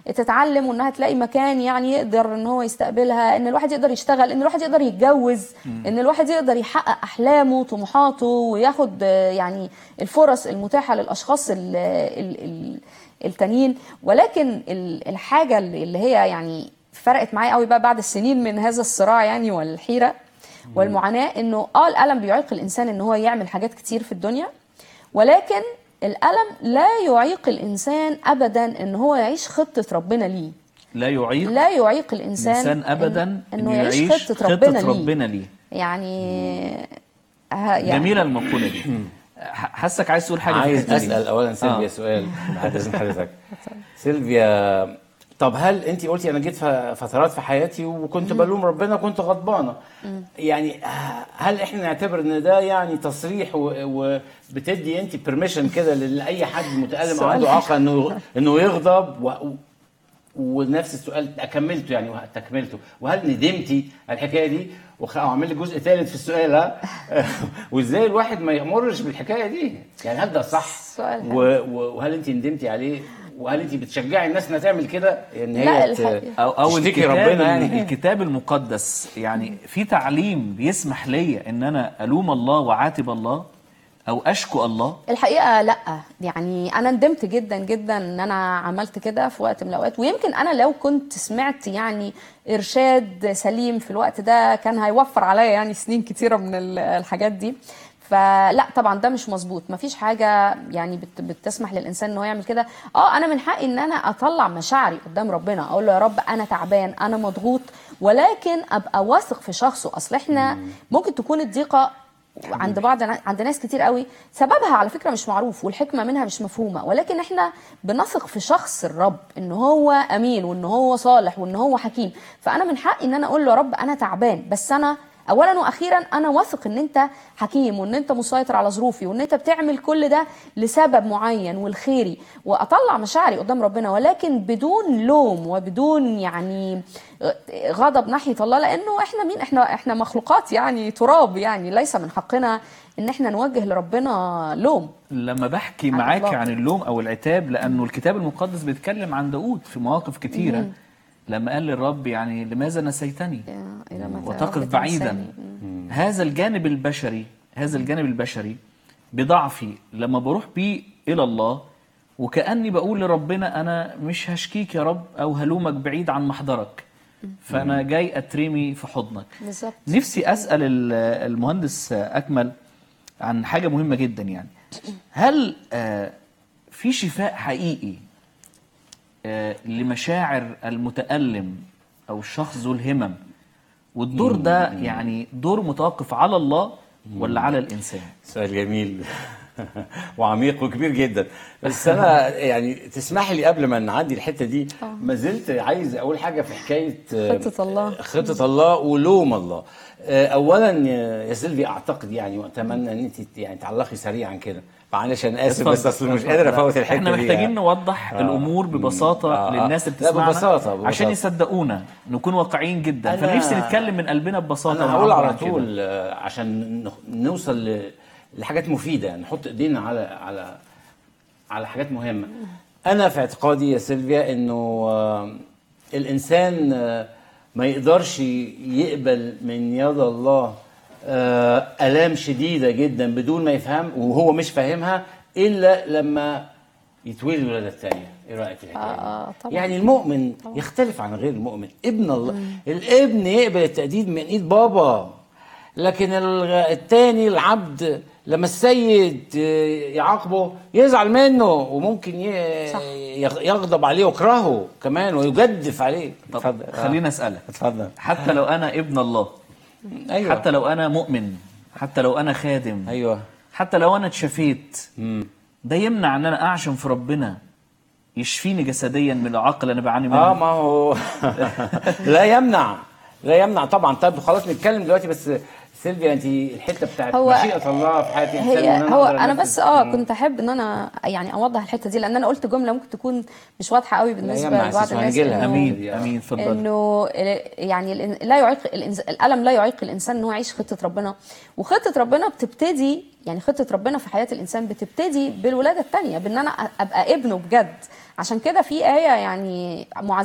تتعلم وانها تلاقي مكان يعني يقدر ان هو يستقبلها ان الواحد يقدر يشتغل ان الواحد يقدر يتجوز ان الواحد يقدر يحقق احلامه وطموحاته وياخد آه، يعني الفرص المتاحه للاشخاص ال ال ال التانيين ولكن ال- الحاجه اللي اللي هي يعني فرقت معايا قوي بقى بعد السنين من هذا الصراع يعني والحيره والمعاناه انه اه الالم بيعيق الانسان ان هو يعمل حاجات كتير في الدنيا ولكن الالم لا يعيق الانسان ابدا ان هو يعيش خطه ربنا ليه لا يعيق لا يعيق الانسان الانسان ابدا إن- انه يعيش خطه ربنا ليه ربنا ليه يعني ها يعني جميله المقوله دي ح- حاسك عايز تقول حاجه في عايز الحتة دي. اسال اولا سيلفيا آه. سؤال بعد اذن حضرتك سيلفيا طب هل انت قلتي انا جيت ف- فترات في حياتي وكنت بلوم ربنا كنت غضبانه يعني ه- هل احنا نعتبر ان ده يعني تصريح و- وبتدي انت بيرميشن كده لاي حد متالم او سؤال عنده عقل انه انه يغضب و... ونفس السؤال اكملته يعني تكملته وهل ندمتي على الحكايه دي وخ- واعمل لي جزء ثالث في السؤال ها وازاي الواحد ما يامرش بالحكايه دي يعني هل ده صح سؤال حلو. و... و- وهل انت ندمتي عليه وهل انت بتشجعي الناس انها تعمل كده ان لا، هي ت- الحقيقة. او او تشتكي الكتاب ربنا يعني الكتاب المقدس يعني في تعليم بيسمح ليا ان انا الوم الله وعاتب الله او اشكو الله الحقيقه لا يعني انا ندمت جدا جدا ان انا عملت كده في وقت من الاوقات ويمكن انا لو كنت سمعت يعني ارشاد سليم في الوقت ده كان هيوفر عليا يعني سنين كتيره من ال- الحاجات دي فلا طبعا ده مش مظبوط مفيش حاجه يعني بت بتسمح للانسان ان هو يعمل كده اه انا من حقي ان انا اطلع مشاعري قدام ربنا اقول له يا رب انا تعبان انا مضغوط ولكن ابقى واثق في شخصه اصل احنا ممكن تكون الضيقه عند بعض عند ناس كتير قوي سببها على فكره مش معروف والحكمه منها مش مفهومه ولكن احنا بنثق في شخص الرب ان هو امين وان هو صالح وان هو حكيم فانا من حقي ان انا اقول له يا رب انا تعبان بس انا اولا واخيرا انا واثق ان انت حكيم وان انت مسيطر على ظروفي وان انت بتعمل كل ده لسبب معين والخيري واطلع مشاعري قدام ربنا ولكن بدون لوم وبدون يعني غضب ناحيه الله لانه احنا مين احنا احنا مخلوقات يعني تراب يعني ليس من حقنا ان احنا نوجه لربنا لوم لما بحكي على معاك الإطلاق. عن اللوم او العتاب لانه الكتاب المقدس بيتكلم عن داود في مواقف كتيره لما قال للرب يعني لماذا نسيتني يا إلى متى وتقف رب بعيدا تنساني؟ هذا الجانب البشري هذا الجانب البشري بضعفي لما بروح بيه الى الله وكاني بقول لربنا انا مش هشكيك يا رب او هلومك بعيد عن محضرك فانا جاي اترمي في حضنك بالظبط نفسي اسال ال- المهندس اكمل عن حاجه مهمه جدا يعني هل آه، في شفاء حقيقي آه، لمشاعر المتالم او الشخص ذو الهمم والدور ده يعني دور متوقف على الله ولا على الانسان سؤال جميل وعميق وكبير جدا بس انا يعني تسمح لي قبل ما نعدي الحته دي ما زلت عايز اقول حاجه في حكايه آه، خطة الله. خطه الله ولوم الله آه، اولا يا يا سيلفي اعتقد يعني واتمنى ان انت يعني تعلقي سريعا كده معلش انا اسف بس اتفضل، اصل مش اتفضل. قادر افوت الحته احنا دي محتاجين يعني. نوضح آه. الامور ببساطه آه. للناس اللي لا، بتسمعنا ببساطة، ببساطة. عشان يصدقونا نكون واقعيين جدا أنا- فنفسي نتكلم من قلبنا ببساطه انا هقول ونعبر على عن كده. طول آه، عشان نخ- نوصل ل- لحاجات مفيده نحط ايدينا على على على حاجات مهمه انا في اعتقادي يا سيلفيا انه آه، الانسان آه، ما يقدرش يقبل من يد الله آه، الام شديده جدا بدون ما يفهم وهو مش فاهمها الا لما يتولد الولاده الثانيه ايه رايك في الحكايه دي؟ آه، طبعاً. يعني المؤمن يختلف عن غير المؤمن ابن الله الابن يقبل التأديب من ايد بابا لكن ال- التاني العبد لما السيد آه، يعاقبه يزعل منه وممكن ي- صح. يغ- يغضب عليه ويكرهه كمان ويجدف عليه طب اتفضل. آه. خليني اسالك اتفضل حتى لو انا ابن الله ايوه حتى لو انا مؤمن حتى لو انا خادم ايوه حتى لو انا اتشفيت مم. ده يمنع ان انا اعشم في ربنا يشفيني جسديا من العقل اللي انا بعاني منه اه ما هو لا يمنع لا يمنع طبعا طيب خلاص نتكلم دلوقتي بس سيلفيا انت الحته بتاعت هو- مشيئه الله في حياه الانسان هي وإن هو أقدر انا أنفذ- بس اه مم. كنت احب ان انا يعني اوضح الحته دي لان انا قلت جمله ممكن تكون مش واضحه قوي بالنسبه يهمها، لبعض أساس الناس وهنجيلها. إنه- امين امين اتفضل انه يعني الإن- لا يعيق الإنس- الالم لا يعيق الانسان ان هو يعيش خطه ربنا وخطه ربنا بتبتدي يعني خطه ربنا في حياه الانسان بتبتدي بالولاده الثانيه بان انا ابقى ابنه بجد عشان كده في ايه يعني معززه